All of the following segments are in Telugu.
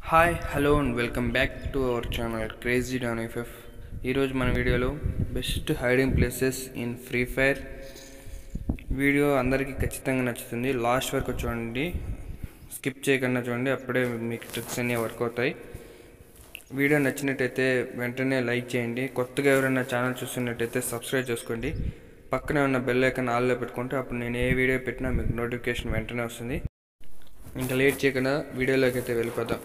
hi hello and welcome back to our channel crazy don FF ఈరోజు మన వీడియోలో best hiding places in free fire video అందరికీ ఖచ్చితంగా నచ్చుతుంది లాస్ట్ వరకు చూడండి స్కిప్ చేయకుండా చూడండి అప్పుడే మీకు ట్రిక్స్ అన్నీ వర్క్ అవుతాయి వీడియో నచ్చినట్టయితే వెంటనే లైక్ చేయండి కొత్తగా ఎవరైనా ఛానల్ చూస్తున్నట్టయితే సబ్స్క్రైబ్ చేసుకోండి పక్కనే ఉన్న బెల్ ఐకాన్ ఆల్లో పెట్టుకుంటే అప్పుడు నేను ఏ వీడియో పెట్టినా మీకు నోటిఫికేషన్ వెంటనే వస్తుంది ఇంకా లేట్ చేయకుండా వీడియోలోకి అయితే వెళ్ళిపోదాం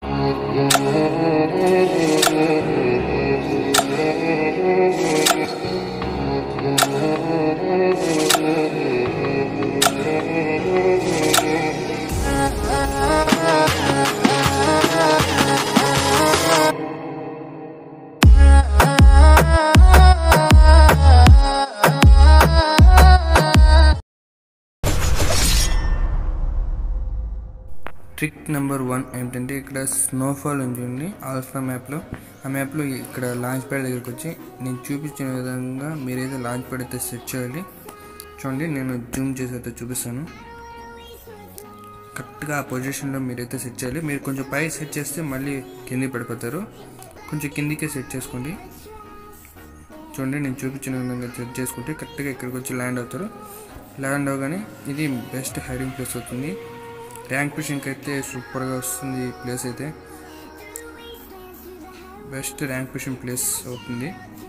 ట్రిక్ నెంబర్ వన్ ఏంటంటే ఇక్కడ స్నోఫాల్ ఉంటుంది ఆల్ఫా మ్యాప్లో ఆ మ్యాప్లో ఇక్కడ లాంచ్ ప్యాడ్ దగ్గరికి వచ్చి నేను చూపించిన విధంగా మీరైతే లాంచ్ ప్యాడ్ అయితే సెట్ చేయాలి చూడండి నేను జూమ్ చేసి అయితే చూపిస్తాను కరెక్ట్గా ఆ పొజిషన్లో మీరైతే సెట్ చేయాలి మీరు కొంచెం పై సెట్ చేస్తే మళ్ళీ కిందికి పడిపోతారు కొంచెం కిందికే సెట్ చేసుకోండి చూడండి నేను చూపించిన విధంగా సెట్ చేసుకుంటే కరెక్ట్గా ఇక్కడికి వచ్చి ల్యాండ్ అవుతారు ల్యాండ్ అవగానే ఇది బెస్ట్ హైడింగ్ ప్లేస్ అవుతుంది ర్యాంక్ పుషింగ్కి అయితే సూపర్గా వస్తుంది ఈ ప్లేస్ అయితే బెస్ట్ ర్యాంక్ పుషింగ్ ప్లేస్ అవుతుంది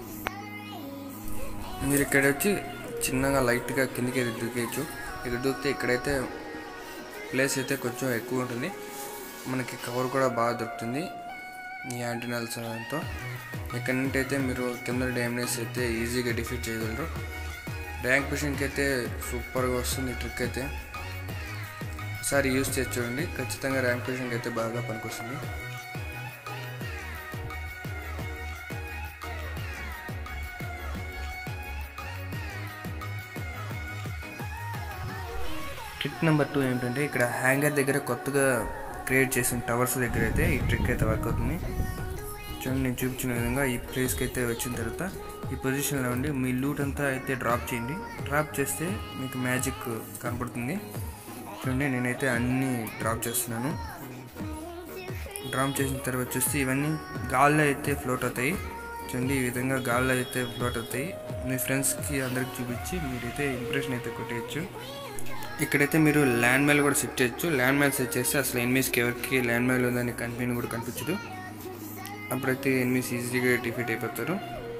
మీరు ఇక్కడ వచ్చి చిన్నగా లైట్గా కిందికి దూకేయచ్చు ఇక్కడ దూకితే ఇక్కడైతే ప్లేస్ అయితే కొంచెం ఎక్కువ ఉంటుంది మనకి కవర్ కూడా బాగా దొరుకుతుంది ఈ యాంటీనాల్ సహాయంతో ఇక్కడ నుండి అయితే మీరు కింద డ్యామేజ్ అయితే ఈజీగా డిఫీట్ చేయగలరు ర్యాంక్ పుషింగ్కి అయితే సూపర్గా వస్తుంది ఈ ట్రిక్ అయితే ఒకసారి యూస్ చేసి చూడండి ఖచ్చితంగా ర్యాంక్ పుషింగ్ అయితే బాగా పనికొస్తుంది ట్రిక్ నెంబర్ టూ ఏంటంటే ఇక్కడ హ్యాంగర్ దగ్గర కొత్తగా క్రియేట్ చేసిన టవర్స్ దగ్గర అయితే ఈ ట్రిక్ అయితే వర్క్ అవుతుంది చూడండి నేను చూపించిన విధంగా ఈ ప్లేస్కి అయితే వచ్చిన తర్వాత ఈ పొజిషన్లో ఉండి మీ లూట్ అంతా అయితే డ్రాప్ చేయండి డ్రాప్ చేస్తే మీకు మ్యాజిక్ కనపడుతుంది చూడండి నేనైతే అన్నీ డ్రాప్ చేస్తున్నాను డ్రాప్ చేసిన తర్వాత చూస్తే ఇవన్నీ గాల్లో అయితే ఫ్లోట్ అవుతాయి చూడండి ఈ విధంగా గాల్లో అయితే ఫ్లోట్ అవుతాయి మీ ఫ్రెండ్స్కి అందరికి చూపించి మీరైతే ఇంప్రెషన్ అయితే కొట్టేయచ్చు ఇక్కడైతే మీరు ల్యాండ్ మైల్ కూడా సెట్ చేయొచ్చు ల్యాండ్ మైల్ సెట్ చేస్తే అసలు ఎనిమిస్కి ఎవరికి ల్యాండ్ మైల్ ఉందని కనిపించి కూడా కనిపించదు అప్పుడైతే ఎనిమిస్ ఈజీగా డిఫీట్ అయిపోతారు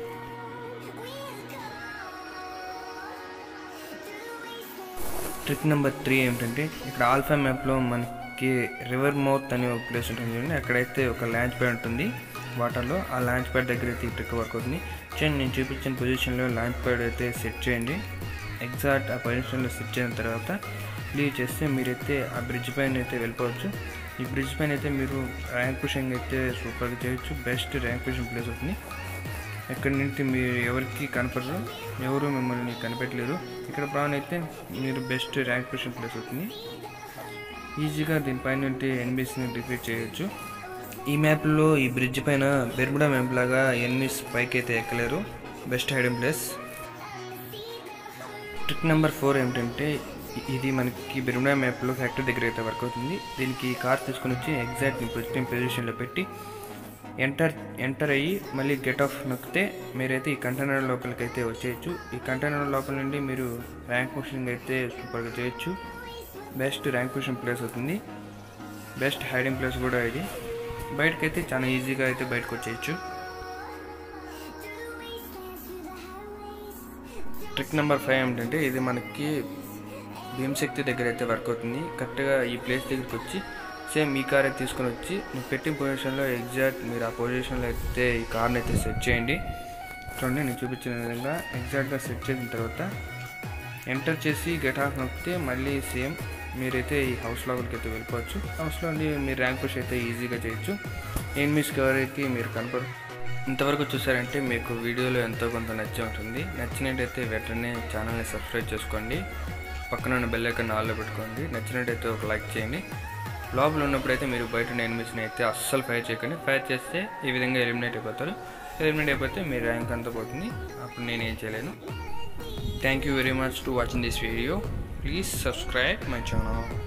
ట్రిక్ నెంబర్ త్రీ ఏమిటంటే ఇక్కడ ఆల్ఫా మ్యాప్లో మనకి రివర్ మౌత్ అనే ఒక ప్లేస్ ఉంటుంది చూడండి అక్కడైతే ఒక లాంచ్ ప్యాడ్ ఉంటుంది వాటర్లో ఆ లాంచ్ ప్యాడ్ దగ్గర అయితే ఈ ట్రిక్ వర్క్ అవుతుంది చూడండి నేను చూపించిన పొజిషన్లో లాంచ్ ప్యాడ్ అయితే సెట్ చేయండి ఎగ్జాక్ట్ ఆ పొజిషన్లో సెట్ చేసిన తర్వాత లీవ్ చేస్తే మీరైతే ఆ బ్రిడ్జ్ పైన అయితే వెళ్ళిపోవచ్చు ఈ బ్రిడ్జ్ పైన అయితే మీరు ర్యాంక్ పుషింగ్ అయితే సూపర్గా చేయొచ్చు బెస్ట్ ర్యాంక్ పుషింగ్ ప్లేస్ అవుతుంది ఎక్కడి నుంచి మీరు ఎవరికి కనపడరు ఎవరు మిమ్మల్ని కనిపెట్టలేరు ఇక్కడ ప్రాన్ అయితే మీరు బెస్ట్ ర్యాంక్ పుషింగ్ ప్లేస్ అవుతుంది ఈజీగా దీనిపైన నుండి ఎనిమిస్ని డిఫీట్ చేయొచ్చు ఈ మ్యాప్లో ఈ బ్రిడ్జ్ పైన బెర్ముడా మ్యాప్ లాగా ఎనిమిస్ పైకి అయితే ఎక్కలేరు best hiding place trick number four ఏమిటంటే ఇది మనకి బెర్ముడా మ్యాప్లో ఫ్యాక్టరీ దగ్గర అయితే వర్క్ అవుతుంది దీనికి కార్ తీసుకొని వచ్చి ఎగ్జాక్ట్ పొజిటివ్ పొజిషన్లో పెట్టి ఎంటర్ ఎంటర్ అయ్యి మళ్ళీ గెట్ ఆఫ్ నొక్కితే మీరైతే ఈ కంటైనర్ లోపలికి అయితే వచ్చేయచ్చు ఈ కంటైనర్ లోపల నుండి మీరు ర్యాంక్ పుషింగ్ అయితే సూపర్గా చేయొచ్చు బెస్ట్ ర్యాంక్ పుషింగ్ ప్లేస్ అవుతుంది బెస్ట్ హైడింగ్ ప్లేస్ కూడా ఇది బయటకైతే చాలా ఈజీగా అయితే బయటకు వచ్చేయచ్చు ట్రిక్ నెంబర్ ఫైవ్ ఏమిటంటే ఇది మనకి భీమశక్తి దగ్గర అయితే వర్క్ అవుతుంది కరెక్ట్గా ఈ ప్లేస్ దగ్గరికి వచ్చి సేమ్ ఈ కార్ అయితే తీసుకొని వచ్చి మీరు పెట్టిన పొజిషన్లో ఎగ్జాక్ట్ మీరు ఆ పొజిషన్లో అయితే ఈ కార్ని అయితే సెట్ చేయండి చూడండి నేను చూపించిన విధంగా ఎగ్జాక్ట్గా సెట్ చేసిన తర్వాత ఎంటర్ చేసి గెట్ ఆఫ్ నొక్కితే మళ్ళీ సేమ్ మీరైతే ఈ హౌస్ లోపలికి అయితే వెళ్ళిపోవచ్చు హౌస్లో ఉండి మీరు ర్యాంక్ పుష్ అయితే ఈజీగా చేయొచ్చు ఎనిమిస్ కవర్కి మీరు కనపడు ఇంతవరకు చూసారంటే మీకు వీడియోలో ఎంతో కొంత నచ్చి ఉంటుంది నచ్చినట్టయితే వెంటనే ఛానల్ని సబ్స్క్రైబ్ చేసుకోండి పక్కన ఉన్న బెల్ ఐకాన్ ఆల్లో పెట్టుకోండి నచ్చినట్టయితే ఒక లైక్ చేయండి లోపల ఉన్నప్పుడైతే మీరు బయట ఉన్న ఎనిమిస్ని అయితే అస్సలు ఫైర్ చేయకండి ఫైర్ చేస్తే ఈ విధంగా ఎలిమినేట్ అయిపోతారు ఎలిమినేట్ అయిపోతే మీ ర్యాంక్ అంతా పోతుంది అప్పుడు నేను ఏం చేయలేను thank you very much to watching this video please subscribe my channel